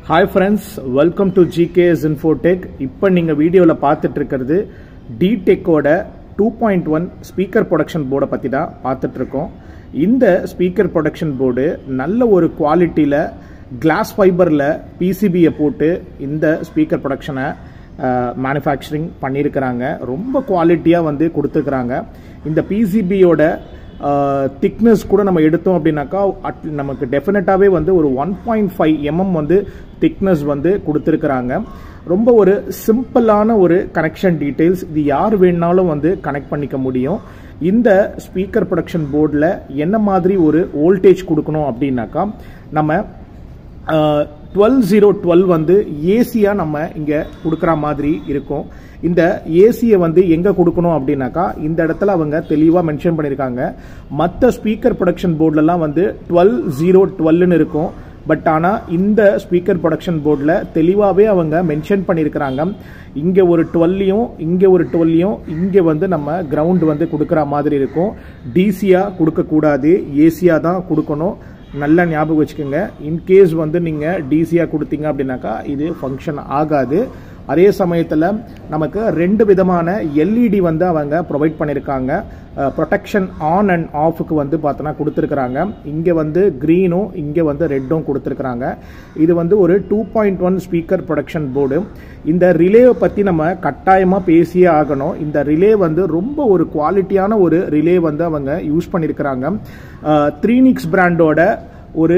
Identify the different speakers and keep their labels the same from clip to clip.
Speaker 1: hi friends welcome to GKS Infotech இப்போ நீங்கள் வீடியோவில் பார்த்துட்டு இருக்கிறது டிடெக்கோட two point one speaker protection போர்டை பற்றி தான் பார்த்துட்ருக்கோம் இந்த ஸ்பீக்கர் ப்ரொடக்ஷன் போர்டு நல்ல ஒரு குவாலிட்டியில் கிளாஸ் ஃபைபரில் பிசிபியை போட்டு இந்த ஸ்பீக்கர் ப்ரொடக்ஷனை மேனுஃபேக்சரிங் பண்ணியிருக்கிறாங்க ரொம்ப குவாலிட்டியாக வந்து கொடுத்துருக்குறாங்க இந்த பிசிபியோட திக்னஸ் கூட நம்ம எடுத்தோம் அப்படின்னாக்கா அட் நமக்கு டெஃபினட்டாகவே வந்து ஒரு ஒன் பாயிண்ட் ஃபைவ் எம்எம் வந்து திக்னஸ் வந்து கொடுத்துருக்குறாங்க ரொம்ப ஒரு சிம்பிளான ஒரு கனெக்ஷன் டீட்டெயில்ஸ் இது யார் வேணாலும் வந்து கனெக்ட் பண்ணிக்க முடியும் இந்த ஸ்பீக்கர் ப்ரொடக்ஷன் போர்டில் என்ன மாதிரி ஒரு வோல்டேஜ் கொடுக்கணும் அப்படின்னாக்கா நம்ம டுவெல் ஜீரோ டுவெல் வந்து ஏசியாக நம்ம இங்கே கொடுக்குற மாதிரி இருக்கும் இந்த ஏசியை வந்து எங்கே கொடுக்கணும் அப்படின்னாக்கா இந்த இடத்துல அவங்க தெளிவாக மென்ஷன் பண்ணியிருக்காங்க மற்ற ஸ்பீக்கர் ப்ரொடக்ஷன் போர்டிலலாம் வந்து டுவெல் ஜீரோ டுவெல்னு இருக்கும் பட் ஆனால் இந்த ஸ்பீக்கர் ப்ரொடக்ஷன் போர்டில் தெளிவாகவே அவங்க மென்ஷன் பண்ணியிருக்கிறாங்க இங்கே ஒரு டுவெல்லையும் இங்கே ஒரு டுவெல்லையும் இங்கே வந்து நம்ம கிரவுண்ட் வந்து கொடுக்குற மாதிரி இருக்கும் டிசியாக கொடுக்கக்கூடாது ஏசியாக தான் கொடுக்கணும் நல்லா ஞாபகம் வச்சுக்கோங்க இன்கேஸ் வந்து நீங்கள் டிசியாக கொடுத்தீங்க அப்படின்னாக்கா இது ஃபங்க்ஷன் ஆகாது அதே சமயத்தில் நமக்கு ரெண்டு விதமான எல்இடி வந்து அவங்க ப்ரொவைட் பண்ணியிருக்காங்க ப்ரொடெக்ஷன் ஆன் அண்ட் ஆஃபுக்கு வந்து பார்த்தோன்னா கொடுத்துருக்குறாங்க இங்கே வந்து க்ரீனும் இங்கே வந்து ரெட்டும் கொடுத்துருக்குறாங்க இது வந்து ஒரு two point one speaker protection board இந்த ரிலேவை பற்றி நம்ம கட்டாயமாக பேசியே ஆகணும் இந்த ரிலே வந்து ரொம்ப ஒரு குவாலிட்டியான ஒரு ரிலே வந்து அவங்க யூஸ் பண்ணியிருக்கிறாங்க த்ரீனிக்ஸ் பிராண்டோட ஒரு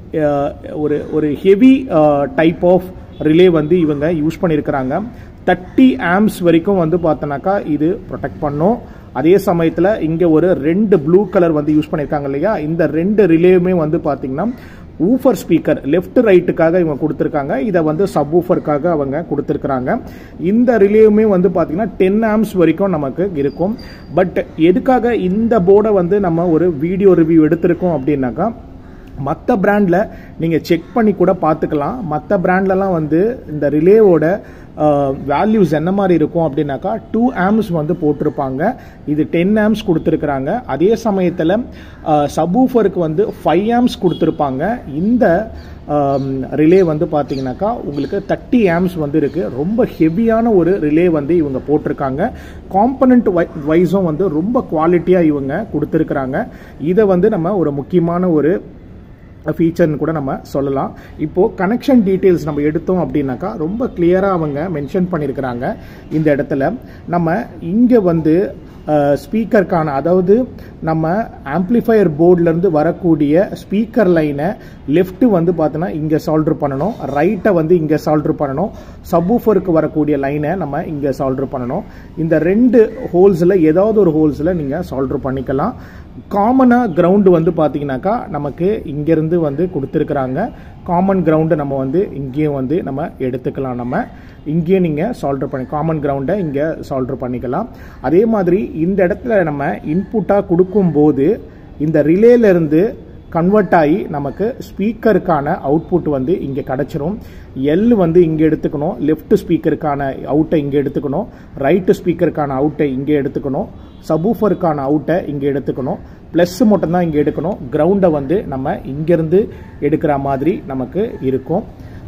Speaker 1: ஒரு ஒரு ஹெவி டைப் ஆஃப் ரிலே வந்து இவங்க யூஸ் பண்ணியிருக்கிறாங்க தேர்ட்டி ஆம்ஸ் வரைக்கும் வந்து பார்த்தோன்னாக்கா இது ப்ரொடெக்ட் பண்ணும் அதே சமயத்தில் இங்கே ஒரு ரெண்டு ப்ளூ கலர் வந்து யூஸ் பண்ணியிருக்காங்க இல்லையா இந்த ரெண்டு ரிலேவுமே வந்து பார்த்தீங்கன்னா ஊஃபர் ஸ்பீக்கர் லெஃப்ட் ரைட்டுக்காக இவங்க கொடுத்துருக்காங்க இதை வந்து சப் ஊஃபருக்காக அவங்க கொடுத்துருக்குறாங்க இந்த ரிலேவுமே வந்து பார்த்தீங்கன்னா டென் ஆம்ஸ் வரைக்கும் நமக்கு இருக்கும் பட் எதுக்காக இந்த போர்டை வந்து நம்ம ஒரு வீடியோ ரிவ்யூ எடுத்திருக்கோம் அப்படின்னாக்கா மற்ற பிராண்டில் நீங்கள் செக் பண்ணி கூட பார்த்துக்கலாம் மற்ற பிராண்ட்லலாம் வந்து இந்த ரிலேவோட வேல்யூஸ் என்ன மாதிரி இருக்கும் அப்படின்னாக்கா டூ ஆம்ஸ் வந்து போட்டிருப்பாங்க இது டென் ஆம்ஸ் கொடுத்துருக்குறாங்க அதே சமயத்தில் சபூஃபருக்கு வந்து ஃபைவ் ஆம்ஸ் கொடுத்துருப்பாங்க இந்த ரிலே வந்து பார்த்தீங்கன்னாக்கா உங்களுக்கு தேர்ட்டி ஆம்ஸ் வந்து இருக்குது ரொம்ப ஹெவியான ஒரு ரிலே வந்து இவங்க போட்டிருக்காங்க காம்பனண்ட் வைஸும் வந்து ரொம்ப குவாலிட்டியாக இவங்க கொடுத்துருக்குறாங்க இதை வந்து நம்ம ஒரு முக்கியமான ஒரு ஃபீச்சர்னு கூட நம்ம சொல்லலாம் இப்போது கனெக்ஷன் டீட்டெயில்ஸ் நம்ம எடுத்தோம் அப்படின்னாக்கா ரொம்ப கிளியராக அவங்க மென்ஷன் பண்ணியிருக்கிறாங்க இந்த இடத்துல நம்ம இங்கே வந்து ஸ்பீக்கருக்கான அதாவது நம்ம ஆம்ப்ளிஃபையர் போர்ட்லேருந்து வரக்கூடிய ஸ்பீக்கர் லைனை லெஃப்ட்டு வந்து பார்த்தோன்னா இங்கே சால்ட்ரு பண்ணணும் ரைட்டை வந்து இங்கே சால்ட்ரு பண்ணணும் சப்வூஃபருக்கு வரக்கூடிய லைனை நம்ம இங்கே சால்ட்ரு பண்ணணும் இந்த ரெண்டு ஹோல்ஸில் ஏதாவது ஒரு ஹோல்ஸில் நீங்கள் சால்ட்ரு பண்ணிக்கலாம் காமனாக கிரவுண்டு வந்து பார்த்தீங்கன்னாக்கா நமக்கு இங்கேருந்து வந்து கொடுத்துருக்குறாங்க காமன் கிரவுண்டு நம்ம வந்து இங்கேயும் வந்து நம்ம எடுத்துக்கலாம் நம்ம இங்கேயே நீங்கள் சால்ட்ரு பண்ணி காமன் கிரவுண்டை இங்கே சால்ட்ரு பண்ணிக்கலாம் அதே மாதிரி இந்த இடத்துல நம்ம இன்புட்டாக கொடுக்கும்போது இந்த ரிலேலேருந்து கன்வெர்ட் ஆகி நமக்கு ஸ்பீக்கருக்கான அவுட்புட் வந்து இங்கே கிடச்சிரும் எல் வந்து இங்கே எடுத்துக்கணும் லெஃப்ட் ஸ்பீக்கருக்கான அவுட்டை இங்கே எடுத்துக்கணும் ரைட்டு ஸ்பீக்கருக்கான அவுட்டை இங்கே எடுத்துக்கணும் சபூஃபருக்கான அவுட்டை இங்கே எடுத்துக்கணும் ப்ளஸ் மட்டும்தான் இங்கே எடுக்கணும் கிரவுண்டை வந்து நம்ம இங்கேருந்து எடுக்கிற மாதிரி நமக்கு இருக்கும்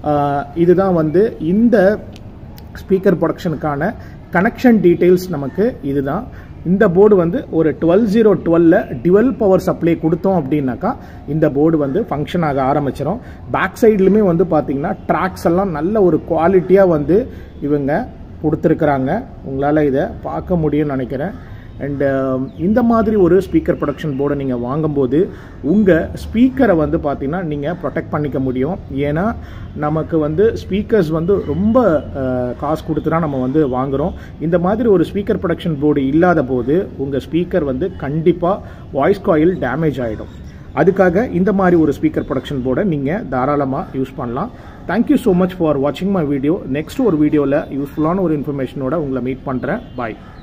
Speaker 1: இதுதான் வந்து இந்த ஸ்பீக்கர் ப்ரொடக்ஷனுக்கான கனெக்ஷன் டீட்டெயில்ஸ் நமக்கு இதுதான் இந்த போர்டு வந்து ஒரு டுவெல் ஜீரோ டுவெல்ல டுவெல் பவர் சப்ளை கொடுத்தோம் அப்படின்னாக்கா இந்த போர்டு வந்து ஃபங்க்ஷன் ஆக ஆரம்பிச்சிடும் பேக் சைட்லுமே வந்து பார்த்தீங்கன்னா ட்ராக்ஸ் எல்லாம் நல்ல ஒரு குவாலிட்டியாக வந்து இவங்க கொடுத்துருக்குறாங்க உங்களால் இதை பார்க்க முடியும்னு நினைக்கிறேன் அண்டு இந்த மாதிரி ஒரு ஸ்பீக்கர் ப்ரொடக்ஷன் போர்டை நீங்கள் வாங்கும்போது உங்கள் ஸ்பீக்கரை வந்து பார்த்தீங்கன்னா நீங்கள் ப்ரொடெக்ட் பண்ணிக்க முடியும் ஏன்னா நமக்கு வந்து ஸ்பீக்கர்ஸ் வந்து ரொம்ப காசு கொடுத்து தான் நம்ம வந்து வாங்குகிறோம் இந்த மாதிரி ஒரு ஸ்பீக்கர் ப்ரொடக்ஷன் போர்டு இல்லாத போது உங்கள் ஸ்பீக்கர் வந்து கண்டிப்பாக வாய்ஸ் காயில் டேமேஜ் ஆகிடும் அதுக்காக இந்த மாதிரி ஒரு ஸ்பீக்கர் ப்ரொடக்ஷன் போர்டை நீங்கள் தாராளமாக யூஸ் பண்ணலாம் தேங்க்யூ ஸோ மச் ஃபார் வாட்சிங் மை வீடியோ நெக்ஸ்ட் ஒரு வீடியோவில் யூஸ்ஃபுல்லான ஒரு இன்ஃபர்மேஷனோட உங்களை மீட் பண்ணுறேன் பாய்